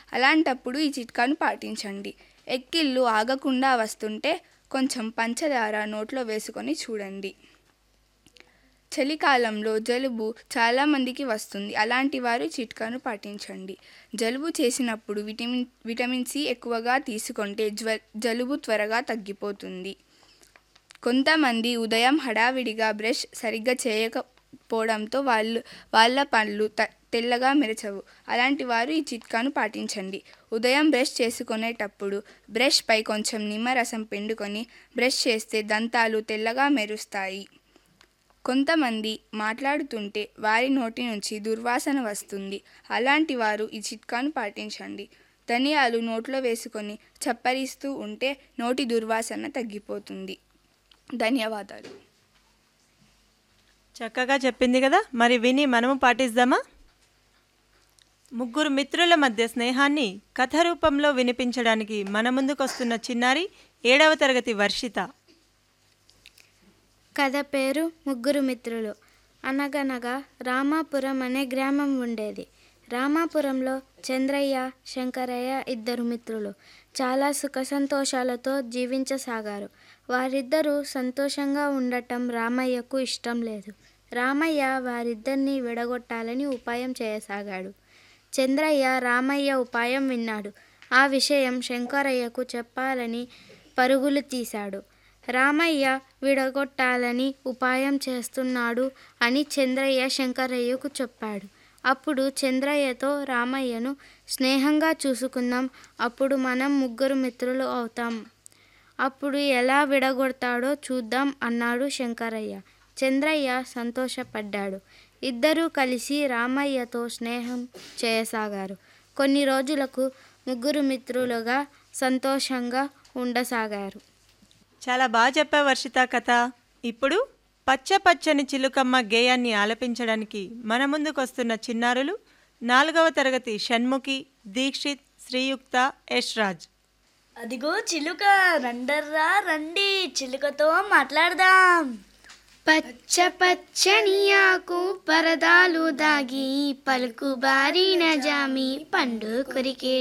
అలాంటప్పుడు ఈ చిట్కాను పాటించండి ఎక్కిళ్ళు ఆగకుండా వస్తుంటే కొంచెం పంచదార నోట్లో వేసుకొని చూడండి చలికాలంలో జలుబు చాలామందికి వస్తుంది అలాంటి వారు ఈ చిట్కాను పాటించండి జలుబు చేసినప్పుడు విటమిన్ విటమిన్ సి ఎక్కువగా తీసుకుంటే జ్వ జలుబు త్వరగా తగ్గిపోతుంది కొంతమంది ఉదయం హడావిడిగా బ్రష్ సరిగ్గా చేయకపోవడంతో వాళ్ళు వాళ్ళ పళ్ళు త తెల్లగా మెరచవు అలాంటి వారు ఈ చిట్కాను పాటించండి ఉదయం బ్రష్ చేసుకునేటప్పుడు బ్రష్ పై కొంచెం నిమ్మరసం పిండుకొని బ్రష్ చేస్తే దంతాలు తెల్లగా మెరుస్తాయి కొంతమంది మాట్లాడుతుంటే వారి నోటి నుంచి దుర్వాసన వస్తుంది అలాంటి వారు ఈ చిట్కాను పాటించండి ధనియాలు నోట్లో వేసుకొని చప్పరిస్తూ ఉంటే నోటి దుర్వాసన తగ్గిపోతుంది ధన్యవాదాలు చక్కగా చెప్పింది కదా మరి విని మనము పాటిద్దామా ముగ్గురు మిత్రుల మధ్య స్నేహాన్ని కథ రూపంలో వినిపించడానికి మన ముందుకొస్తున్న చిన్నారి ఏడవ తరగతి వర్షిత కథ పేరు ముగ్గురు మిత్రులు అనగనగా రామాపురం అనే గ్రామం ఉండేది రామాపురంలో చంద్రయ్య శంకరయ్య ఇద్దరు మిత్రులు చాలా సుఖ సంతోషాలతో జీవించసాగారు వారిద్దరూ సంతోషంగా ఉండటం రామయ్యకు ఇష్టం లేదు రామయ్య వారిద్దరిని విడగొట్టాలని ఉపాయం చేయసాగాడు చంద్రయ్య రామయ్య ఉపాయం విన్నాడు ఆ విషయం శంకరయ్యకు చెప్పాలని పరుగులు తీశాడు రామయ్య విడగొట్టాలని ఉపాయం చేస్తున్నాడు అని చంద్రయ్య శంకరయ్యకు చెప్పాడు అప్పుడు చంద్రయ్యతో రామయ్యను స్నేహంగా చూసుకుందాం అప్పుడు మనం ముగ్గురు మిత్రులు అవుతాం అప్పుడు ఎలా విడగొడతాడో చూద్దాం అన్నాడు శంకరయ్య చంద్రయ్య సంతోషపడ్డాడు ఇద్దరూ కలిసి రామయ్యతో స్నేహం చేయసాగారు కొన్ని రోజులకు ముగ్గురు మిత్రులుగా సంతోషంగా ఉండసాగారు చాలా బాగా చెప్పా వర్షిత కథ ఇప్పుడు పచ్చ పచ్చని చిలుకమ్మ గేయాన్ని ఆలపించడానికి మన ముందుకొస్తున్న చిన్నారులు నాలుగవ తరగతి షణ్ముఖి దీక్షిత్ శ్రీయుక్త యశ్రాజ్ అదిగో చిలుక రండర్రా రండి చిలుకతో మాట్లాడదాం పచ్చ పచ్చని ఆకు పరదాలు దాగి పలుకు బారిన జామి పండు కొరికే